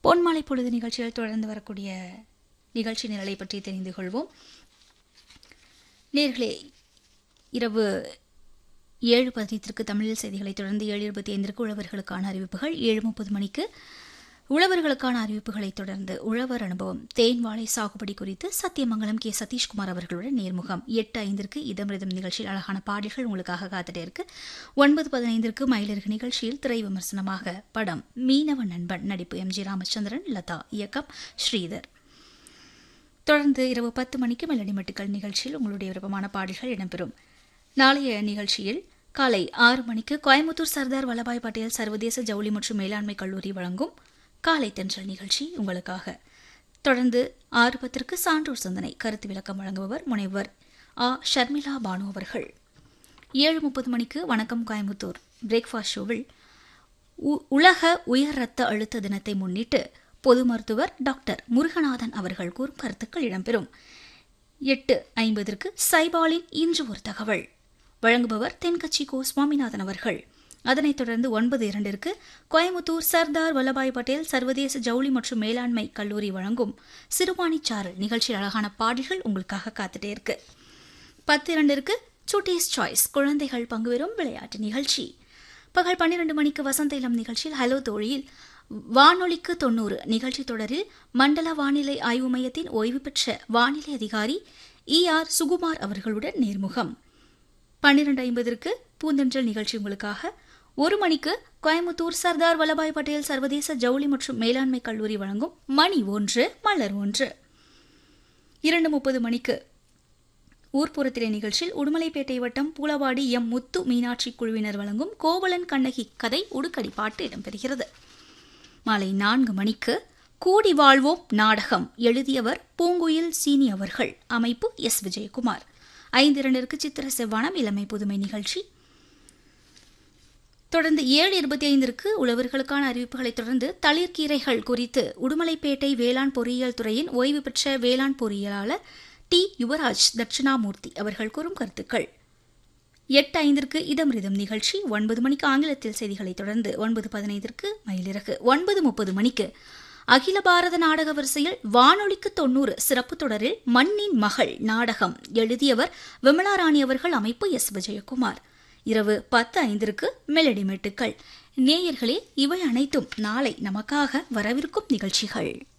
பொன்மாலை பொழுது நிகழ்ச்சிகள் தொடர்ந்து வரக்கூடிய நிகழ்ச்சி நிரலை பற்றி தெரிந்து கொள்வோம் நேர்களே இரவு ஏழு பதினைத்திற்கு தமிழில் செய்திகளை தொடர்ந்து ஏழு இருபத்தி ஐந்திற்கு உழவர்களுக்கான அறிவிப்புகள் ஏழு முப்பது மணிக்கு உழவர்களுக்கான அறிவிப்புகளை தொடர்ந்து உழவர் அனுபவம் தேன் வாழை சாகுபடி குறித்து சத்தியமங்கலம் கே சதீஷ்குமார் அவர்களுடன் நேர்முகம் எட்டு ஐந்திற்கு இதமிருதம் நிகழ்ச்சியில் அழகான பாடல்கள் உங்களுக்காக காத்துட்டே இருக்கு ஒன்பது பதினைந்திற்கு மயிலிறகு நிகழ்ச்சியில் திரை விமர்சனமாக படம் மீனவ நண்பன் நடிப்பு எம் ஜி ராமச்சந்திரன் லதா இயக்கம் ஸ்ரீதர் தொடர்ந்து இரவு பத்து மணிக்கு மெலடி மெட்டுக்கள் நிகழ்ச்சியில் உங்களுடைய விருப்பமான பாடல்கள் இடம்பெறும் நாளைய நிகழ்ச்சியில் காலை ஆறு மணிக்கு கோயம்புத்தூர் சர்தார் வல்லபாய் பட்டேல் சர்வதேச ஜவுளி மற்றும் மேலாண்மை கல்லூரி வழங்கும் காலை தென்றல் நிகழ்ச்சி உங்களுக்காக தொடர்ந்து ஆறு பத்திற்கு சான்றோர் சிந்தனை கருத்து விளக்கம் வழங்குபவர் முனைவர் ஆ ஷர்மிளா பானு அவர்கள் ஏழு முப்பது மணிக்கு வணக்கம் கோயம்புத்தூர் பிரேக்ஃபாஸ்ட் ஷோவில் உ- உலக உயர் ரத்த அழுத்த தினத்தை முன்னிட்டு பொது மருத்துவர் டாக்டர் முருகநாதன் அவர்கள் கூறும் கருத்துக்கள் இடம்பெறும் எட்டு ஐம்பதற்கு சைபாலின் இன்று ஒரு தகவல் வழங்குபவர் தென்கட்சி கோ சுவாமிநாதன் அவர்கள் அதனைத் தொடர்ந்து ஒன்பது இரண்டிற்கு கோயமுத்தூர் சர்தார் வல்லபாய் பட்டேல் சர்வதேச ஜவுளி மற்றும் மேலாண்மை கல்லூரி வழங்கும் சிறுபாணிச்சாரல் நிகழ்ச்சியில் அழகான பாடல்கள் உங்களுக்காக காத்துட்டே இருக்கு பத்து இரண்டிற்கு சுட்டீஸ் சாய்ஸ் குழந்தைகள் பங்குபெறும் விளையாட்டு நிகழ்ச்சி பகல் பன்னிரண்டு மணிக்கு வசந்த இளம் நிகழ்ச்சியில் ஹலோ தோழியில் வானொலிக்கு தொண்ணூறு நிகழ்ச்சி தொடரில் மண்டல வானிலை ஆய்வு மையத்தின் ஓய்வு பெற்ற வானிலை அதிகாரி இ ஆர் சுகுமார் அவர்களுடன் நேர்முகம் பன்னிரண்டு ஐம்பதற்கு பூந்தென்றல் நிகழ்ச்சி உங்களுக்காக ஒரு மணிக்கு கோயம்புத்தூர் சர்தார் வல்லபாய் பட்டேல் சர்வதேச ஜவுளி மற்றும் மேலாண்மை கல்லூரி வழங்கும் மணி ஒன்று மலர் ஒன்று இரண்டு முப்பது மணிக்கு ஊர்ப்புறத்திரை நிகழ்ச்சியில் உடுமலைப்பேட்டை வட்டம் பூலவாடி எம் முத்து மீனாட்சி குழுவினர் வழங்கும் கோவலன் கண்ணகி கதை உடுக்கடி பாட்டு இடம்பெறுகிறது மாலை நான்கு மணிக்கு கூடி வாழ்வோம் நாடகம் எழுதியவர் பூங்குயில் சீனி அவர்கள் அமைப்பு எஸ் விஜயகுமார் ஐந்து இரண்டிற்கு சித்திர செவ்வானம் இளமை புதுமை நிகழ்ச்சி தொடர்ந்து ஏழு இருபத்தி ஐந்திற்கு உழவர்களுக்கான அறிவிப்புகளைத் தொடர்ந்து தளிர்கீரைகள் குறித்து உடுமலைப்பேட்டை வேளாண் பொறியியல் துறையின் ஓய்வு பெற்ற வேளாண் பொறியியலாளர் டி யுவராஜ் தட்சிணாமூர்த்தி அவர்கள் கூறும் கருத்துக்கள் எட்டு ஐந்திற்கு இதமிருதம் நிகழ்ச்சி ஒன்பது மணிக்கு ஆங்கிலத்தில் செய்திகளைத் தொடர்ந்து ஒன்பது பதினைந்திற்கு மயிலிறகு ஒன்பது முப்பது மணிக்கு அகில பாரத நாடக வரிசையில் வானொலிக்கு தொண்ணூறு சிறப்பு தொடரில் மண்ணின் மகள் நாடகம் எழுதியவர் விமலாராணி அவர்கள் அமைப்பு எஸ் விஜயகுமார் இரவு பத்து ஐந்திற்கு மெலடி மெட்டுக்கள் நேயர்களே இவை அனைத்தும் நாளை நமக்காக வரவிருக்கும் நிகழ்ச்சிகள்